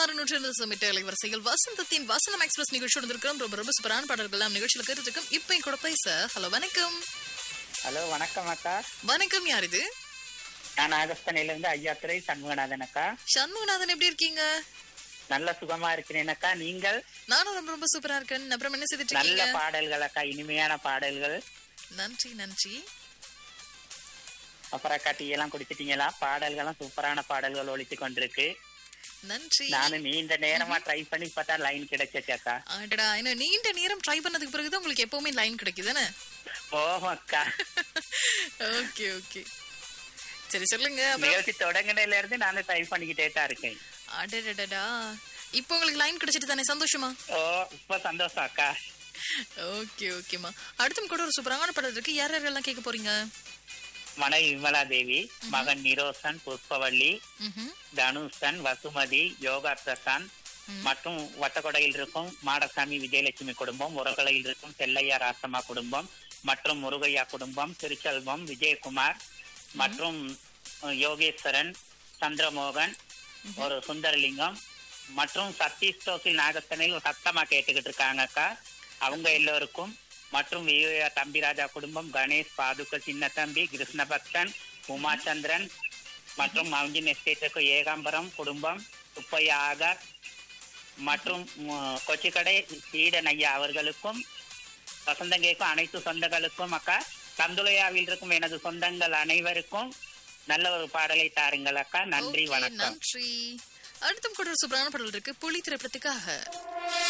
ஆறு நூற்றி சமிட்ட வரிசையில் வசந்தத்தின் வசந்தம் எக்ஸ்பிரஸ் நிகழ்ச்சியோடு இருக்கிறோம் ரொம்ப ரொம்ப சூப்பரான பாடல்கள் எல்லாம் நிகழ்ச்சியில் கேட்டுருக்கோம் இப்போ கூட பேச ஹலோ வணக்கம் ஹலோ வணக்கம் அக்கா வணக்கம் யார் இது நான் நாகஸ்தானில இருந்து ஐயாத்துறை சண்முகநாதன் அக்கா சண்முகநாதன் எப்படி இருக்கீங்க நல்ல சுகமா இருக்கிறேன் அக்கா நீங்கள் நானும் ரொம்ப ரொம்ப சூப்பரா இருக்கேன் அப்புறம் என்ன செய்துட்டு நல்ல இருக்கீங்க பாடல்கள் அக்கா இனிமையான பாடல்கள் நன்றி நன்றி அப்புறம் அக்கா டீ எல்லாம் குடிச்சிட்டீங்களா பாடல்களும் சூப்பரான பாடல்கள் ஒழித்து கொண்டிருக்கு நன்றி நானும் நீண்ட நேரமா ட்ரை பண்ணி பார்த்தா லைன் கிடைச்சிச்சு அக்கா ஆடடா என்ன நீண்ட நேரம் ட்ரை பண்ணதுக்கு பிறகுதான் உங்களுக்கு எப்பவுமே லைன் கிடைக்குதானே ஓஹோ அக்கா ஓகே ஓகே சரி சொல்லுங்க அப்புறம் நிகழ்ச்சி தொடங்கினதுல இருந்து நானும் ட்ரை பண்ணிக்கிட்டே தான் இருக்கேன் அடடடடா இப்போ உங்களுக்கு லைன் கிடைச்சிட்டு தானே சந்தோஷமா ஓ இப்ப சந்தோஷம் அக்கா ஓகே ஓகேமா அடுத்தும் கூட ஒரு சூப்பரான படம் இருக்கு யார் யாரெல்லாம் கேட்க போறீங்க மனைவி விமலா தேவி மகன் நிரோசன் புஷ்பவள்ளி ம்ஹும். தனுஷன் வசுமதி யோகா பிரசாந்த் மற்றும் வட்டக்கொடையில் இருக்கும் மாடசாமி விஜயலட்சுமி குடும்பம் உரகலையில் இருக்கும் செல்லையா ராசம்மா குடும்பம் மற்றும் முருகையா குடும்பம் திருச்செல்வம் விஜயகுமார் மற்றும் அஹ், யோகேஸ்வரன் சந்திரமோகன் ஒரு சுந்தரலிங்கம் மற்றும் சதீஷ் தோசில் நாகத்தனில் சத்தமா கேட்டுக்கிட்டு இருக்காங்க அக்கா அவங்க எல்லோருக்கும் மற்றும் விவேகா தம்பிராஜா குடும்பம் கணேஷ் பாதுக சின்ன தம்பி கிருஷ்ணபக்தன் உமாச்சந்திரன் மற்றும் மவுண்டின் எஸ்டேட்டுக்கு ஏகாம்பரம் குடும்பம் சுப்பையா ஆகார் மற்றும் ம், கொச்சிக்கடை சீடன் ஐயா அவர்களுக்கும் வசந்தங்கேக்கும் அனைத்து சொந்தங்களுக்கும் அக்கா தந்துளையாவில் இருக்கும் எனது சொந்தங்கள் அனைவருக்கும் நல்ல ஒரு பாடலை தாருங்கள் அக்கா நன்றி Okay, வணக்கம் நன்றி அடுத்தும் கூட ஒரு சூப்பரான பாடல் இருக்கு புலி திரைப்படத்துக்காக